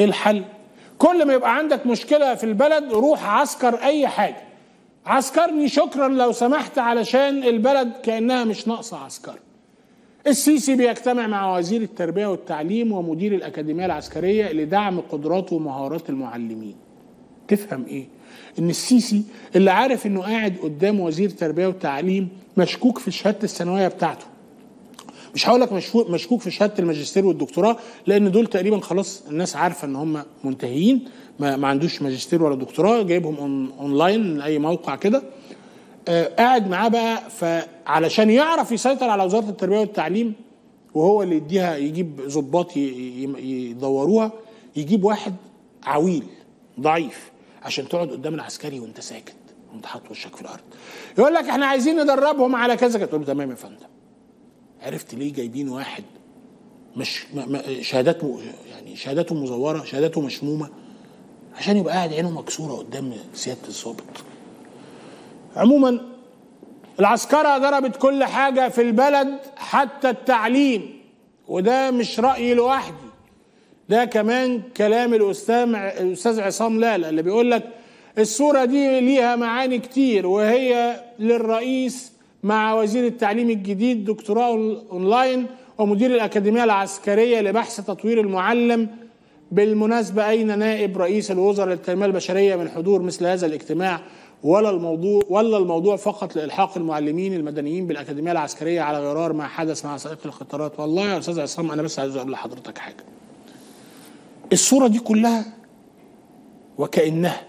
ايه الحل كل ما يبقى عندك مشكله في البلد روح عسكر اي حاجه عسكرني شكرا لو سمحت علشان البلد كانها مش ناقصه عسكر السيسي بيجتمع مع وزير التربيه والتعليم ومدير الاكاديميه العسكريه لدعم قدرات ومهارات المعلمين تفهم ايه ان السيسي اللي عارف انه قاعد قدام وزير التربيه والتعليم مشكوك في شهاده الثانويه بتاعته مش هقول لك مشكوك في شهاده الماجستير والدكتوراه لان دول تقريبا خلاص الناس عارفه ان هم منتهيين ما, ما عندوش ماجستير ولا دكتوراه جايبهم أون اونلاين من اي موقع كده آه قاعد معاه بقى فعلشان يعرف يسيطر على وزاره التربيه والتعليم وهو اللي يديها يجيب ظباط يدوروها يجيب واحد عويل ضعيف عشان تقعد قدام العسكري وانت ساكت وانت حاطط وشك في الارض يقول لك احنا عايزين ندربهم على كذا تقول له تمام يا فندم عرفت ليه جايبين واحد مش شهادات يعني شهاداته مزوره شهاداته مشمومه عشان يبقى قاعد عينه مكسوره قدام سياده الضابط عموما العسكرة ضربت كل حاجة في البلد حتى التعليم وده مش رأيي لوحدي ده كمان كلام الأستاذ الأستاذ عصام لالا اللي بيقول لك الصورة دي ليها معاني كتير وهي للرئيس مع وزير التعليم الجديد دكتوراه اونلاين ومدير الأكاديمية العسكرية لبحث تطوير المعلم بالمناسبة أين نائب رئيس الوزراء للتنمية البشرية من حضور مثل هذا الاجتماع ولا الموضوع ولا الموضوع فقط لإلحاق المعلمين المدنيين بالأكاديمية العسكرية على غرار ما حدث مع سائق القطارات والله يا أستاذ عصام أنا بس عايز أقول لحضرتك حاجة الصورة دي كلها وكأنها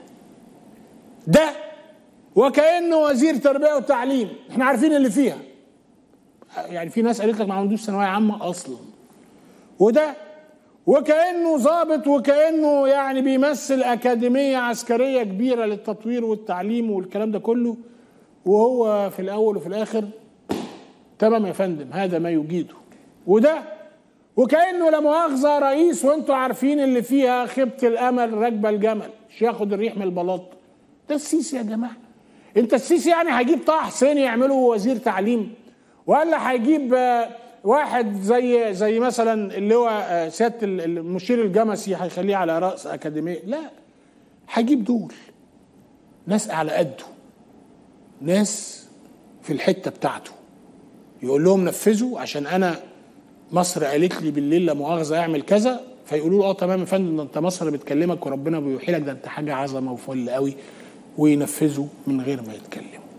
ده وكأنه وزير تربية وتعليم احنا عارفين اللي فيها يعني في ناس قالت لك ما عندوش ثانوية عامة أصلا وده وكأنه ظابط وكأنه يعني بيمثل أكاديمية عسكرية كبيرة للتطوير والتعليم والكلام ده كله وهو في الأول وفي الآخر تمام يا فندم هذا ما يجيده وده وكأنه لا مؤاخذة رئيس وانتوا عارفين اللي فيها خيبة الأمل راكبة الجمل مش ياخد الريح من البلاط ده السيسي يا جماعة انت السيسي يعني هيجيب طه حسين يعمله وزير تعليم ولا هيجيب واحد زي زي مثلا اللي هو سياده المشير الجمسي هيخليه على راس اكاديميه لا هجيب دول ناس على قده ناس في الحته بتاعته يقول لهم نفذوا عشان انا مصر قالت لي بالليل لا مؤاخذه اعمل كذا فيقولوا له اه تمام يا فندم ده انت مصر بتكلمك وربنا بيوحي لك ده انت حاجه عظمه وفل قوي وينفذوا من غير ما يتكلموا